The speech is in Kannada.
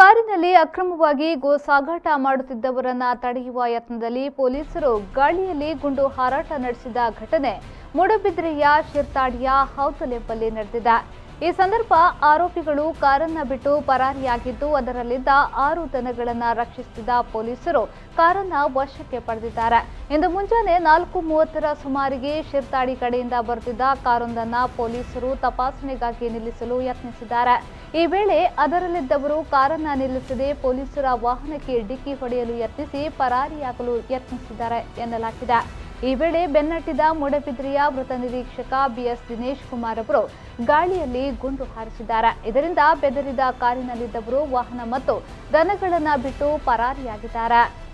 ಕಾರಿನಲ್ಲಿ ಅಕ್ರಮವಾಗಿ ಗೋ ಸಾಗಾಟ ಮಾಡುತ್ತಿದ್ದವರನ್ನ ತಡೆಯುವ ಯತ್ನದಲ್ಲಿ ಪೊಲೀಸರು ಗಾಳಿಯಲ್ಲಿ ಗುಂಡು ಹಾರಾಟ ನಡೆಸಿದ ಘಟನೆ ಮೂಡಬಿದ್ರೆಯ ಶಿರ್ತಾಡಿಯ ಹೌತಲೆಂಬಲ್ಲಿ ನಡೆದಿದೆ ಈ ಸಂದರ್ಭ ಆರೋಪಿಗಳು ಕಾರನ್ನ ಬಿಟ್ಟು ಪರಾರಿಯಾಗಿದ್ದು ಅದರಲ್ಲಿದ್ದ ಆರು ದನಗಳನ್ನು ರಕ್ಷಿಸುತ್ತಿದ್ದ ಪೊಲೀಸರು ಕಾರನ್ನ ವಶಕ್ಕೆ ಪಡೆದಿದ್ದಾರೆ ಇಂದು ಮುಂಜಾನೆ ನಾಲ್ಕು ಮೂವತ್ತರ ಸುಮಾರಿಗೆ ಶಿರ್ತಾಡಿ ಕಡೆಯಿಂದ ಬರುತ್ತಿದ್ದ ಕಾರೊಂದನ್ನ ಪೊಲೀಸರು ತಪಾಸಣೆಗಾಗಿ ನಿಲ್ಲಿಸಲು ಯತ್ನಿಸಿದ್ದಾರೆ ಈ ವೇಳೆ ಅದರಲ್ಲಿದ್ದವರು ಕಾರನ್ನ ನಿಲ್ಲಿಸದೆ ಪೊಲೀಸರ ವಾಹನಕ್ಕೆ ಡಿಕ್ಕಿ ಹೊಡೆಯಲು ಯತ್ನಿಸಿ ಪರಾರಿಯಾಗಲು ಯತ್ನಿಸಿದ್ದಾರೆ ಎನ್ನಲಾಗಿದೆ ಈ ವೇಳೆ ಬೆನ್ನಟ್ಟಿದ ಮೂಡಬಿದ್ರೆಯ ಮೃತ ನಿರೀಕ್ಷಕ ಬಿಎಸ್ ದಿನೇಶ್ ಕುಮಾರ್ ಅವರು ಗಾಳಿಯಲ್ಲಿ ಗುಂಡು ಹಾರಿಸಿದ್ದಾರೆ ಇದರಿಂದ ಬೆದರಿದ ಕಾರಿನಲ್ಲಿದ್ದವರು ವಾಹನ ಮತ್ತು ದನಗಳನ್ನ ಬಿಟ್ಟು ಪರಾರಿಯಾಗಿದ್ದಾರೆ